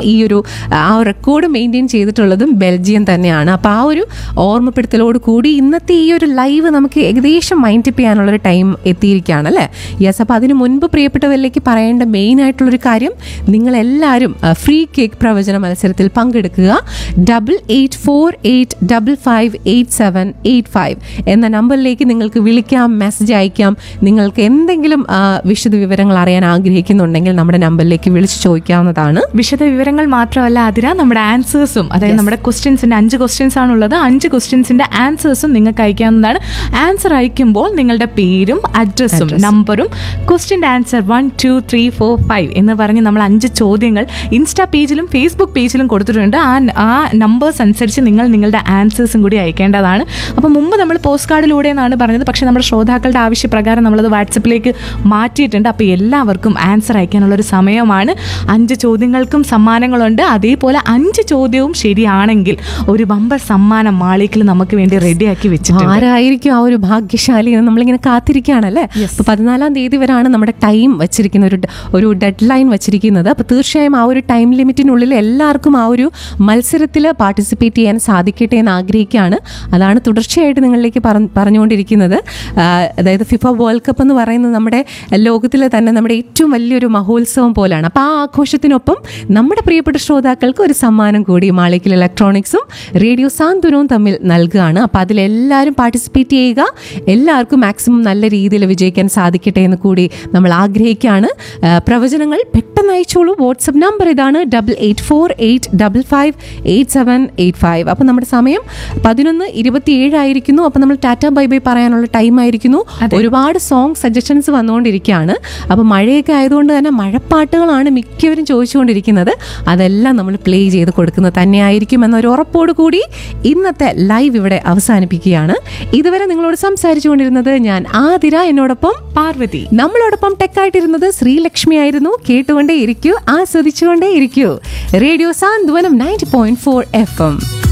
ഈ ഒരു ആ റെക്കോർഡ് മെയിൻറ്റെയിൻ ചെയ്തിട്ടുള്ളതും ബെൽജിയം തന്നെയാണ് അപ്പോൾ ആ ഒരു ഓർമ്മപ്പെടുത്തലോട് കൂടി ഇന്നത്തെ ഈ ഒരു ലൈവ് നമുക്ക് ഏകദേശം മൈൻഡ് അപ്പ് ചെയ്യാനുള്ളൊരു ടൈം എത്തിയിരിക്കുകയാണ് അല്ലേ യെസ് അപ്പോൾ അതിന് മുൻപ് പ്രിയപ്പെട്ടവരിലേക്ക് പറയേണ്ട മെയിൻ ആയിട്ടുള്ളൊരു കാര്യം നിങ്ങളെല്ലാവരും ഫ്രീ കേക്ക് പ്രവചന മത്സരത്തിൽ പങ്കെടുക്കുക double eight four eight double five eight seven eight five എന്ന നമ്പറിലേക്ക് നിങ്ങൾക്ക് വിളിക്കാം മെസ്സേജ് അയക്കാം നിങ്ങൾക്ക് എന്തെങ്കിലും ആ, വിശദ വിവരങ്ങൾ അറിയാൻ ആഗ്രഹിക്കുന്നുണ്ടെങ്കിൽ നമ്മുടെ നമ്പറിലേക്ക് വിളിച്ച് ചോദിക്കാവുന്നതാണ് വിശദ വിവരങ്ങൾ മാത്രമല്ല അതിര നമ്മുടെ ആൻസേഴ്സും അതായത് നമ്മുടെ ക്വസ്റ്റ്യൻസിന്റെ അഞ്ച് ക്വസ്റ്റ്യൻസ് ആണുള്ളത് അഞ്ച് ക്വസ്റ്റ്യൻസിന്റെ ആൻസേഴ്സും നിങ്ങൾക്ക് അയക്കാവുന്നതാണ് ആൻസർ അയക്കുമ്പോൾ നിങ്ങളുടെ പേരും അഡ്രസ്സും നമ്പറും ക്വസ്റ്റ്യൻ്റെ answer one two three four five എന്ന് പറഞ്ഞ് നമ്മൾ അഞ്ച് ചോദ്യങ്ങൾ ഇൻസ്റ്റാ പേജിലും ഫേസ്ബുക്ക് പേജിലും കൊടുത്തിട്ടുണ്ട് ആ ആ നമ്പേഴ്സ് അനുസരിച്ച് നിങ്ങൾ നിങ്ങളുടെ ആൻസേഴ്സും കൂടി അയക്കേണ്ടതാണ് അപ്പോൾ മുമ്പ് നമ്മൾ പോസ്റ്റ് കാർഡിലൂടെ എന്നാണ് പറഞ്ഞത് പക്ഷേ നമ്മുടെ ശ്രോതാക്കളുടെ ആവശ്യപ്രകാരം നമ്മളത് വാട്സപ്പിലേക്ക് മാറ്റിയിട്ടുണ്ട് അപ്പോൾ എല്ലാവർക്കും ആൻസർ അയക്കാനുള്ള ഒരു സമയമാണ് അഞ്ച് ചോദ്യങ്ങൾക്കും സമ്മാനങ്ങളുണ്ട് അതേപോലെ അഞ്ച് ചോദ്യവും ശരിയാണെങ്കിൽ ഒരു ബമ്പർ സമ്മാനം മാളിക്കിൽ നമുക്ക് വേണ്ടി റെഡിയാക്കി വെച്ചിട്ടുണ്ട് ആരായിരിക്കും ആ ഒരു ഭാഗ്യശാലി എന്ന് നമ്മളിങ്ങനെ കാത്തിരിക്കുകയാണല്ലേ അപ്പൊ പതിനാലാം തീയതി വരെയാണ് നമ്മുടെ ടൈം വെച്ചിരിക്കുന്ന ഒരു ഒരു ഡെഡ് ലൈൻ വെച്ചിരിക്കുന്നത് അപ്പൊ തീർച്ചയായും ആ ഒരു ടൈം ലിമിറ്റിനുള്ളിൽ എല്ലാവർക്കും ആ ഒരു മത്സരത്തിൽ പാർട്ടിസിപ്പേറ്റ് ചെയ്യാൻ സാധിക്കട്ടെ എന്ന് ആഗ്രഹിക്കുകയാണ് അതാണ് തുടർച്ചയായിട്ട് നിങ്ങളിലേക്ക് പറ- പറഞ്ഞുകൊണ്ടിരിക്കുന്നത് ആ, അതായത് ഫിഫ വേൾഡ് കപ്പ് എന്ന് പറയുന്നത് നമ്മുടെ ലോകത്തിലെ തന്നെ നമ്മുടെ ഏറ്റവും വലിയൊരു മഹോത്സവം പോലെയാണ് അപ്പോൾ ആ ആഘോഷത്തിനൊപ്പം നമ്മുടെ പ്രിയപ്പെട്ട ശ്രോതാക്കൾക്ക് ഒരു സമ്മാനം കൂടി മാളിക്കൽ ഇലക്ട്രോണിക്സും റേഡിയോ സാന്ത്വനവും തമ്മിൽ നൽകുകയാണ് അപ്പോൾ അതിലെല്ലാവരും പാർട്ടിസിപ്പേറ്റ് ചെയ്യുക എല്ലാവർക്കും മാക്സിമം നല്ല രീതിയിൽ വിജയിക്കാൻ സാധിക്കട്ടെ എന്ന് കൂടി നമ്മൾ ആഗ്രഹിക്കുകയാണ് ആ, പ്രവചനങ്ങൾ പെട്ടെന്ന് അയച്ചോളൂ വാട്സപ്പ് നമ്പർ ഇതാണ് double eight four eight double five eight seven eight five അപ്പോൾ നമ്മുടെ സമയം പതിനൊന്ന് ഇരുപത്തിയേഴ് ആയിരിക്കുന്നു അപ്പോൾ നമ്മൾ ടാറ്റ ബൈ ബൈ പറയാനുള്ള ടൈം ആയിരിക്കുന്നു ഒരുപാട് സോങ് സജഷൻസ് വന്നുകൊണ്ടിരിക്കുകയാണ് അപ്പോൾ മഴയൊക്കെ ആയതുകൊണ്ട് തന്നെ മഴപ്പാട്ടുകളാണ് മിക്കവരും ചോദിച്ചുകൊണ്ടിരിക്കുന്നത് അതെല്ലാം നമ്മൾ പ്ലേ ചെയ്ത് കൊടുക്കുന്നത് തന്നെയായിരിക്കും എന്നൊരു ഉറപ്പോട് കൂടി ഇന്നത്തെ ലൈവ് ഇവിടെ അവസാനിപ്പിക്കുകയാണ് ഇതുവരെ നിങ്ങളോട് സംസാരിച്ചു കൊണ്ടിരുന്നത് ഞാൻ ആതിര എന്നോടൊപ്പം പാർവതി നമ്മളോടൊപ്പം ടെക്കായിട്ടിരുന്നത് ശ്രീലക്ഷ്മി ആയിരുന്നു കേട്ടുകൊണ്ടേ ഇരിക്കൂ ആസ്വദിച്ചുകൊണ്ടേ ഇരിക്കൂ radio Santhwanam ninety point four F M